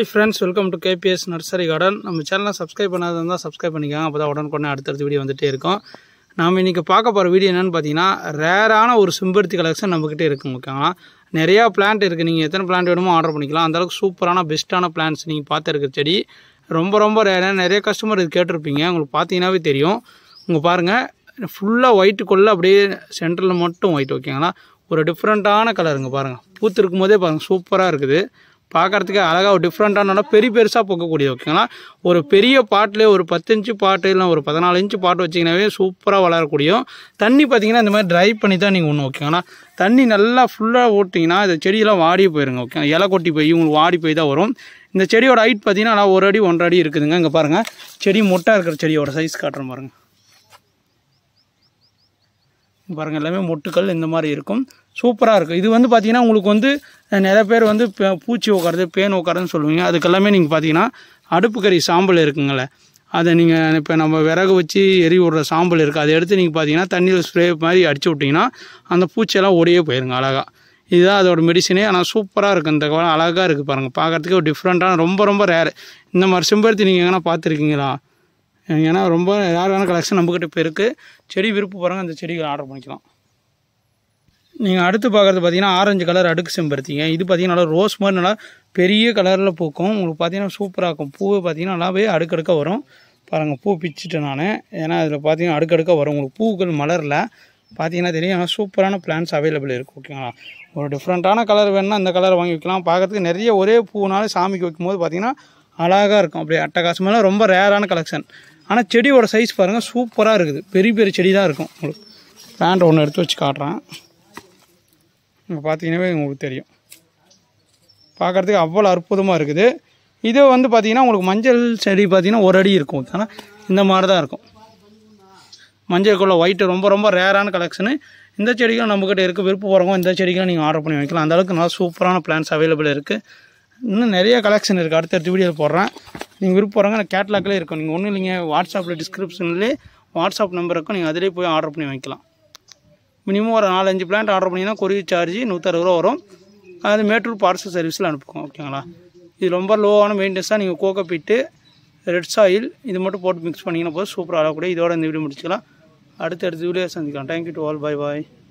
hi friends welcome to KPS nursery garden நம்ம சேனலை subscribe பண்ணாத இருந்தால் சப்ஸ்கிரைப் பண்ணிக்கோங்க அப்போ தான் உடனுக்குடனே அடுத்தடுத்த வீடியோ வந்துட்டே இருக்கும் நாம் இன்றைக்கி பார்க்க போகிற வீடியோ என்னென்னு பார்த்தீங்கன்னா ரேரான ஒரு செம்பருத்தி கலெக்ஷன் நம்மக்கிட்ட இருக்குங்க ஓகேங்களா நிறையா பிளான்ட் இருக்குது நீங்கள் எத்தனை பிளான்ட் வேணுமோ ஆர்டர் பண்ணிக்கலாம் அந்தளவுக்கு சூப்பரான பெஸ்ட்டான பிளான்ட்ஸ் நீங்கள் பார்த்து இருக்கிற செடி ரொம்ப ரொம்ப ரேராக நிறைய கஸ்டமர் இது கேட்டிருப்பீங்க உங்களுக்கு பார்த்தீங்கன்னாவே தெரியும் உங்க பாருங்கள் ஃபுல்லாக ஒயிட்டுக்குள்ளே அப்படியே சென்டரில் மட்டும் ஒயிட் ஓகேங்களா ஒரு டிஃப்ரெண்ட்டான கலருங்க பாருங்கள் பூத்திருக்கும் போதே பாருங்கள் சூப்பராக இருக்குது பார்க்கறதுக்கு அழகாக ஒரு டிஃப்ரெண்ட்டான பெரிய பெருசாக பூக்கக்கூடியது ஓகேங்களா ஒரு பெரிய பாட்டிலே ஒரு பத்து இன்ச்சு பாட்டு இல்லை ஒரு பதினாலு இன்ச்சு பாட்டு வச்சிங்கனாவே சூப்பராக வளரக்கூடியும் தண்ணி பார்த்தீங்கன்னா இந்த மாதிரி ட்ரை பண்ணி தான் நீங்கள் ஒன்று ஓகேங்களா தண்ணி நல்லா ஃபுல்லாக ஓட்டிங்கன்னா இந்த செடியெல்லாம் வாடி போயிருங்க ஓகே இலை கொட்டி போய் உங்களுக்கு வாடி போய் தான் வரும் இந்த செடியோட ஹைட் பார்த்தீங்கன்னா நல்லா ஒரு அடி ஒன்றரை அடி இருக்குதுங்க இங்கே பாருங்கள் செடி மொட்டாக இருக்கிற செடியோட சைஸ் காட்டுறேன் பாருங்கள் பாருங்கள் எல்லாமே மொட்டுக்கள் இந்த மாதிரி இருக்கும் சூப்பராக இருக்கும் இது வந்து பார்த்தீங்கன்னா உங்களுக்கு வந்து அஹ், நிறைய பேர் வந்து பே- பூச்சி உட்காருது பேன் உட்காருன்னு சொல்லுவீங்க அதுக்கெல்லாமே நீங்கள் பார்த்தீங்கன்னா அடுப்பு கறி சாம்பல் இருக்குங்களே அதை நீங்கள் இப்போ நம்ம விறகு வச்சு எரி விடுற சாம்பல் இருக்குது அதை எடுத்து நீங்கள் பார்த்தீங்கன்னா தண்ணியில் ஸ்ப்ரே மாதிரி அடிச்சு விட்டிங்கன்னா அந்த பூச்சியெல்லாம் ஓடியே போயிருங்க அழகாக இதுதான் அதோட மெடிசனே ஆனால் சூப்பராக இருக்குது இந்த கவலை அழகாக இருக்குது பாருங்கள் பார்க்கறதுக்கு ஒரு டிஃப்ரெண்ட்டான ரொம்ப ரொம்ப ரேர் இந்த மாதிரி செம்பருத்தி நீங்கள் எங்கன்னா பார்த்துருக்கீங்களா ஏன்னா ரொம்ப ரேரான கலெக்ஷன் நம்மக்கிட்ட இப்போ இருக்குது செடி விருப்பம் பாருங்கள் அந்த செடிகளை ஆர்டர் பண்ணிக்கலாம் நீங்கள் அடுத்து பார்க்குறது பார்த்தீங்கன்னா ஆரஞ்சு கலர் அடுக்கு செம்பருத்திங்க இது பார்த்தீங்கன்னா நல்லா ரோஸ் மாதிரி நல்லா பெரிய கலரில் பூக்கும் உங்களுக்கு பார்த்தீங்கன்னா சூப்பராக இருக்கும் பூ பார்த்தீங்கன்னா நல்லாவே அடுக்கடுக்காக வரும் பாருங்கள் பூ பிச்சுட்டேன் நான் ஏன்னா அதில் பார்த்தீங்கன்னா அடுக்கடுக்காக வரும் உங்களுக்கு பூக்கள் மலரில் பார்த்தீங்கன்னா தெரியும் ஆனால் சூப்பரான பிளான்ஸ் அவைலபிள் இருக்குது ஓகேங்களா ஒரு டிஃப்ரெண்ட்டான கலர் வேணும்னா இந்த கலர் வாங்கி வைக்கலாம் பார்க்கறதுக்கு நிறைய ஒரே பூனாலும் சாமிக்கு வைக்கும்போது பார்த்தீங்கன்னா அழகாக இருக்கும் அப்படியே அட்டகாசமான ரொம்ப ரேரான கலெக்ஷன் ஆனால் செடியோட சைஸ் பாருங்கள் சூப்பராக இருக்குது பெரிய பெரிய செடி தான் இருக்கும் உங்களுக்கு பிளான்ட் ஒன்று எடுத்து வச்சு காட்டுறேன் இங்கே பார்த்தீங்கன்னாவே உங்களுக்கு தெரியும் பார்க்குறதுக்கு அவ்வளோ அற்புதமாக இருக்குது இது வந்து பார்த்தீங்கன்னா உங்களுக்கு மஞ்சள் செடி பார்த்தீங்கன்னா ஒரு அடி இருக்கும் ஆனால் இந்த மாதிரி தான் இருக்கும் மஞ்சளுக்குள்ள ஒயிட்டு ரொம்ப ரொம்ப ரேரான கலெக்ஷனு இந்த செடிகளும் நம்மக்கிட்ட இருக்குது விருப்பம் போகிறவங்க இந்த செடிகளும் நீங்கள் ஆர்டர் பண்ணி வைக்கலாம் அந்த அளவுக்கு நல்லா சூப்பரான பிளான்ஸ் அவைலபிள் இருக்குது இன்னும் நிறைய கலெக்ஷன் இருக்குது அடுத்தடுத்த வீடியோவில் போடுறேன் நீங்கள் விருப்பம் போகிறவங்க கேட்லாக்லேயே இருக்கும் நீங்கள் ஒன்றும் இல்லைங்க வாட்ஸ்அப்பில் டிஸ்கிரிப்ஷன்லேயே வாட்ஸ்அப் நம்பர் இருக்கும் நீங்கள் அதிலே போய் ஆர்டர் பண்ணி வைக்கலாம் மினிமம் ஒரு நாலஞ்சு பிளான்ட் ஆர்டர் பண்ணிங்கன்னா கொரியர் சார்ஜ் நூற்றறுபது ரூபா வரும் அது மேட்டூர் பார்சல் சர்வீஸில் அனுப்புவோம் ஓகேங்களா இது ரொம்ப லோவான மெயின்டெனன்ஸாக நீங்கள் கோகோ பிட்டு ரெட் சாயில் இது மட்டும் போட்டு மிக்ஸ் பண்ணிங்கன்னா போதும் சூப்பராக ஆகக்கூடிய இதோட இந்த வீடியோ முடிச்சுக்கலாம் அடுத்த அடுத்த வீடியோ சந்திக்கலாம் thank you to all bye bye